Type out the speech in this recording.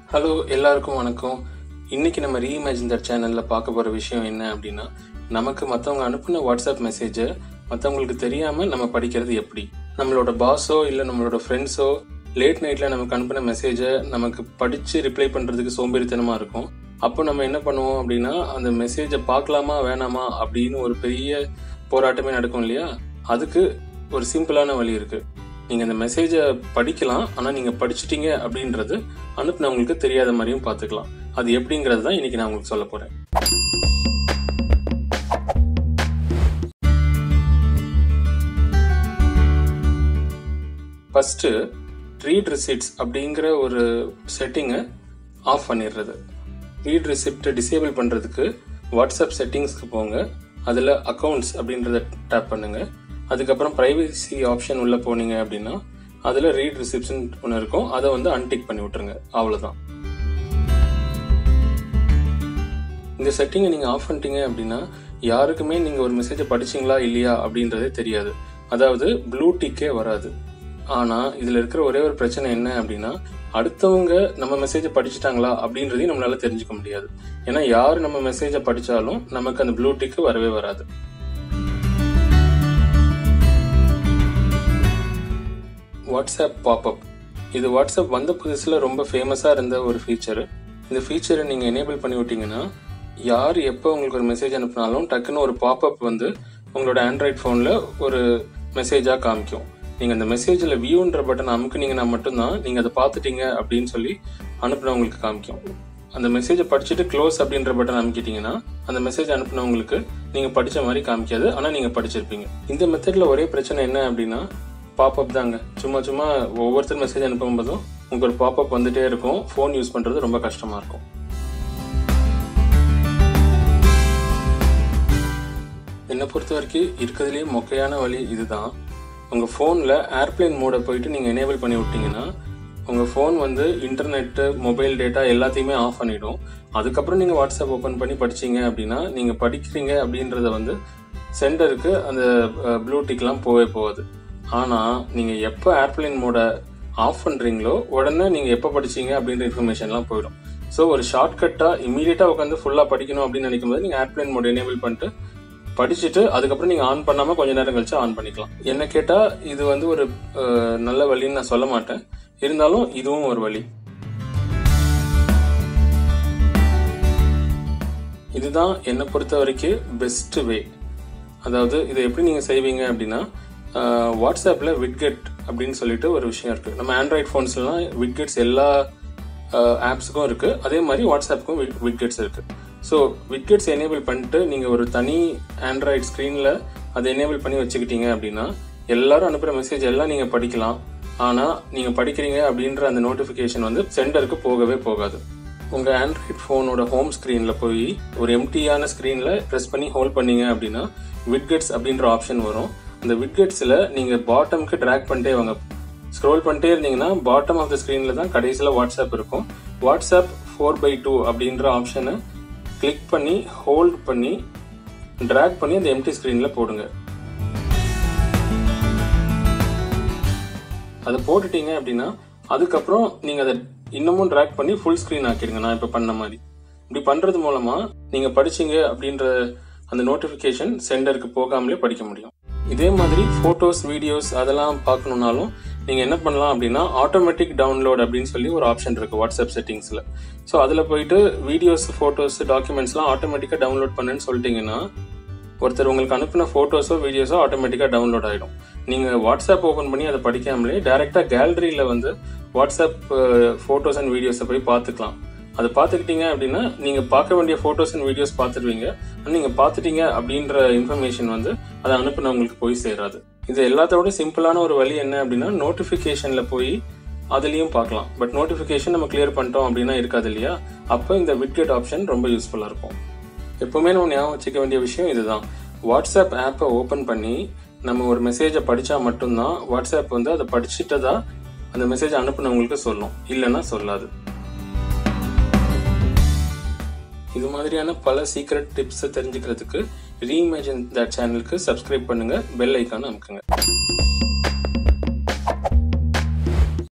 hello எல்லாருக்கும் வணக்கம் இன்னைக்கு நம்ம ரீஇமேஜின் தட் சேனலில் பார்க்க போகிற விஷயம் என்ன அப்படின்னா நமக்கு மற்றவங்க அனுப்பின வாட்ஸ்அப் மெசேஜை மற்றவங்களுக்கு தெரியாமல் நம்ம படிக்கிறது எப்படி நம்மளோட பாஸோ இல்லை நம்மளோட ஃப்ரெண்ட்ஸோ லேட் நைட்டில் நமக்கு அனுப்பின மெசேஜை நமக்கு படித்து ரிப்ளை பண்ணுறதுக்கு சோம்பேறித்தனமாக இருக்கும் அப்போ நம்ம என்ன பண்ணுவோம் அப்படின்னா அந்த மெசேஜை பார்க்கலாமா வேணாமா அப்படின்னு ஒரு பெரிய போராட்டமே நடக்கும் இல்லையா அதுக்கு ஒரு சிம்பிளான வழி இருக்கு நீங்க அந்த மெசேஜை படிக்கலாம் ஆனா நீங்க படிச்சிட்டீங்க அப்படின்றது அனுப்புனவங்களுக்கு தெரியாத மாதிரியும் பார்த்துக்கலாம் அது எப்படிங்கிறது தான் இன்னைக்கு நான் உங்களுக்கு சொல்ல போறேன் ஃபர்ஸ்ட் ரீட் ரிசிப்ட்ஸ் அப்படிங்கிற ஒரு செட்டிங்கை ஆஃப் பண்ணிடுறது ரீட் ரிசிப்டை டிசேபிள் பண்ணுறதுக்கு வாட்ஸ்அப் செட்டிங்ஸ்க்கு போங்க அதில் அக்கௌண்ட்ஸ் அப்படின்றத டேப் பண்ணுங்க அதுக்கப்புறம் ப்ரைவசி ஆப்ஷன் உள்ள போனீங்க அப்படின்னா அதில் ரீட் ரிசிப்ஷன் ஒன்று இருக்கும் அதை வந்து அன்டிக் பண்ணி விட்டுருங்க அவ்வளோதான் இந்த செட்டிங்கை நீங்கள் ஆஃப் பண்ணிட்டீங்க அப்படின்னா யாருக்குமே நீங்கள் ஒரு மெசேஜை படிச்சீங்களா இல்லையா அப்படின்றதே தெரியாது அதாவது ப்ளூ டிக்கே வராது ஆனால் இதில் இருக்கிற ஒரே ஒரு பிரச்சனை என்ன அப்படின்னா அடுத்தவங்க நம்ம மெசேஜை படிச்சுட்டாங்களா அப்படின்றதையும் நம்மளால தெரிஞ்சுக்க முடியாது ஏன்னா யார் நம்ம மெசேஜை படிச்சாலும் நமக்கு அந்த ப்ளூ டிக்கு வரவே வராது வாட்ஸ்அப் பாப்அப் இது வாட்ஸ்அப் வந்த புதுசில் ரொம்ப ஃபேமஸாக இருந்த ஒரு ஃபீச்சர் இந்த ஃபீச்சரை நீங்கள் எனேபிள் பண்ணி விட்டீங்கன்னா யார் எப்போ உங்களுக்கு ஒரு மெசேஜ் அனுப்புனாலும் டக்குன்னு ஒரு பாப்அப் வந்து உங்களோட ஆண்ட்ராய்ட் ஃபோனில் ஒரு மெசேஜாக காமிக்கும் நீங்கள் அந்த மெசேஜில் வியூன்ற பட்டன் அமுக்குனீங்கன்னா மட்டும்தான் நீங்கள் அதை பார்த்துட்டீங்க அப்படின்னு சொல்லி அனுப்புனவங்களுக்கு காமிக்கும் அந்த மெசேஜை படிச்சுட்டு க்ளோஸ் அப்படின்ற பட்டன் அமுக்கிட்டீங்கன்னா அந்த மெசேஜ் அனுப்புனவங்களுக்கு நீங்கள் படித்த மாதிரி காமிக்காது ஆனால் நீங்கள் படிச்சிருப்பீங்க இந்த மெத்தடில் ஒரே பிரச்சனை என்ன அப்படின்னா பாப்அப் தாங்க சும்மா சும்மா ஒவ்வொருத்தர் மெசேஜ் அனுப்பும் போதும் உங்களுக்கு ஒரு பாப்அப் வந்துட்டே இருக்கும் ஃபோன் யூஸ் பண்ணுறது ரொம்ப கஷ்டமாக இருக்கும் என்னை பொறுத்த வரைக்கும் இருக்கிறதுலேயே மொக்கையான வழி இதுதான் உங்கள் ஃபோனில் ஏர்பிளைன் மோடை போயிட்டு நீங்கள் எனேபிள் பண்ணி விட்டீங்கன்னா உங்கள் ஃபோன் வந்து இன்டர்நெட்டு மொபைல் டேட்டா எல்லாத்தையுமே ஆஃப் பண்ணிடும் அதுக்கப்புறம் நீங்கள் வாட்ஸ்அப் ஓப்பன் பண்ணி படிச்சீங்க அப்படின்னா நீங்கள் படிக்கிறீங்க அப்படின்றத வந்து சென்டருக்கு அந்த ப்ளூ டிக்லாம் போவே போகாது ஆனால் நீங்கள் எப்போ ஏர்பிளைன் மோடை ஆஃப் பண்ணுறீங்களோ உடனே நீங்கள் எப்போ படிச்சீங்க அப்படின்ற இன்ஃபர்மேஷன்லாம் போயிடும் ஸோ ஒரு ஷார்ட்கட்டாக இமீடியட்டாக உட்காந்து ஃபுல்லாக படிக்கணும் அப்படின்னு நினைக்கும் போது நீங்கள் ஏர்பிளைன் மோட் எனேபிள் பண்ணிட்டு படிச்சுட்டு அதுக்கப்புறம் நீங்கள் ஆன் பண்ணாமல் கொஞ்ச நேரம் கழிச்சு ஆன் பண்ணிக்கலாம் என்ன கேட்டால் இது வந்து ஒரு அஹ், நல்ல வழின்னு நான் சொல்ல மாட்டேன் இருந்தாலும் இதுவும் ஒரு வழி இதுதான் என்னை பொறுத்த வரைக்கும் பெஸ்ட் வே அதாவது இதை எப்படி நீங்கள் செய்வீங்க அப்படின்னா வாட்ஸ்அப்பில் விட்கெட் அப்படின்னு சொல்லிட்டு ஒரு விஷயம் இருக்குது நம்ம ஆண்ட்ராய்ட் ஃபோன்ஸ்லாம் விட்கெட்ஸ் எல்லா ஆப்ஸுக்கும் இருக்குது அதே மாதிரி வாட்ஸ்அப்புக்கும் விட்கெட்ஸ் இருக்குது ஸோ விட்கெட்ஸ் எனேபிள் பண்ணிட்டு நீங்கள் ஒரு தனி ஆண்ட்ராய்ட் ஸ்க்ரீனில் அதை எனேபிள் பண்ணி வச்சுக்கிட்டீங்க அப்படின்னா எல்லாரும் அனுப்புகிற மெசேஜ் எல்லாம் நீங்கள் படிக்கலாம் ஆனால் நீங்கள் படிக்கிறீங்க அப்படின்ற அந்த நோட்டிஃபிகேஷன் வந்து சென்டருக்கு போகவே போகாது உங்கள் ஆண்ட்ராய்ட் ஃபோனோட ஹோம் ஸ்க்ரீனில் போய் ஒரு எம்டியான ஸ்க்ரீனில் ப்ரெஸ் பண்ணி ஹோல்ட் பண்ணீங்க அப்படின்னா விட்கெட்ஸ் அப்படின்ற ஆப்ஷன் வரும் அந்த விட்கெட்ஸில் நீங்கள் பாட்டம்க்கு ட்ராக் பண்ணிட்டே வாங்க ஸ்க்ரோல் பண்ணிட்டே இருந்தீங்கன்னா பாட்டம் ஆஃப் த ஸ்க்ரீனில் தான் கடைசியில் வாட்ஸ்அப் இருக்கும் வாட்ஸ்அப் ஃபோர் பை டூ அப்படின்ற ஆப்ஷனை கிளிக் பண்ணி ஹோல்ட் பண்ணி ட்ராக் பண்ணி அந்த எம்டி ஸ்க்ரீனில் போடுங்க அதை போட்டுட்டீங்க அப்படின்னா அதுக்கப்புறம் நீங்கள் அதை இன்னமும் ட்ராக் பண்ணி ஃபுல் ஸ்க்ரீன் ஆக்கிடுங்க நான் இப்போ பண்ண மாதிரி இப்படி பண்ணுறது மூலமாக நீங்கள் படிச்சீங்க அப்படின்ற அந்த நோட்டிஃபிகேஷன் சென்டருக்கு போகாமலே படிக்க முடியும் இதே மாதிரி ஃபோட்டோஸ் வீடியோஸ் அதெல்லாம் பார்க்கணுன்னாலும் நீங்கள் என்ன பண்ணலாம் அப்படின்னா ஆட்டோமேட்டிக் டவுன்லோட் அப்படின்னு சொல்லி ஒரு ஆப்ஷன் இருக்குது வாட்ஸ்அப் செட்டிங்ஸில் ஸோ அதில் போயிட்டு வீடியோஸ் ஃபோட்டோஸ் டாக்குமெண்ட்ஸ்லாம் ஆட்டோமேட்டிக்காக டவுன்லோட் பண்ணுன்னு சொல்லிட்டீங்கன்னா ஒருத்தர் உங்களுக்கு அனுப்பின ஃபோட்டோஸோ வீடியோஸோ ஆட்டோமேட்டிக்காக டவுன்லோட் ஆகிடும் நீங்கள் வாட்ஸ்அப் ஓப்பன் பண்ணி அதை படிக்காமலே டேரெக்டாக கேலரியில் வந்து வாட்ஸ்அப் ஃபோட்டோஸ் அண்ட் வீடியோஸை போய் பார்த்துக்கலாம் அதை பார்த்துக்கிட்டீங்க அப்படின்னா நீங்கள் பார்க்க வேண்டிய ஃபோட்டோஸ் அண்ட் வீடியோஸ் பார்த்துருவீங்க நீங்கள் பார்த்துட்டீங்க அப்படின்ற இன்ஃபர்மேஷன் வந்து அதை அனுப்புனவங்களுக்கு போய் சேராது இது எல்லாத்தோட சிம்பிளான ஒரு வழி என்ன அப்படின்னா நோட்டிஃபிகேஷனில் போய் அதுலேயும் பார்க்கலாம் பட் நோட்டிஃபிகேஷன் நம்ம கிளியர் பண்ணிட்டோம் அப்படின்னா இருக்காது இல்லையா அப்போ இந்த விட்கெட் ஆப்ஷன் ரொம்ப யூஸ்ஃபுல்லாக இருக்கும் எப்பவுமே நம்ம ஞாபகம் வச்சுக்க வேண்டிய விஷயம் இதுதான் வாட்ஸ்அப் ஆப்பை ஓப்பன் பண்ணி நம்ம ஒரு மெசேஜை படித்தா மட்டும்தான் வாட்ஸ்அப் வந்து அதை படிச்சுட்டதா அந்த மெசேஜ் அனுப்புனவங்களுக்கு சொல்லும் இல்லைன்னா சொல்லாது இது மாதிரியான பல சீக்ரெட் டிப்ஸை தெரிஞ்சுக்கிறதுக்கு ரீஇமேஜின் த சேனலுக்கு சப்ஸ்கிரைப் பண்ணுங்க பெல் ஐக்கான அமுக்குங்க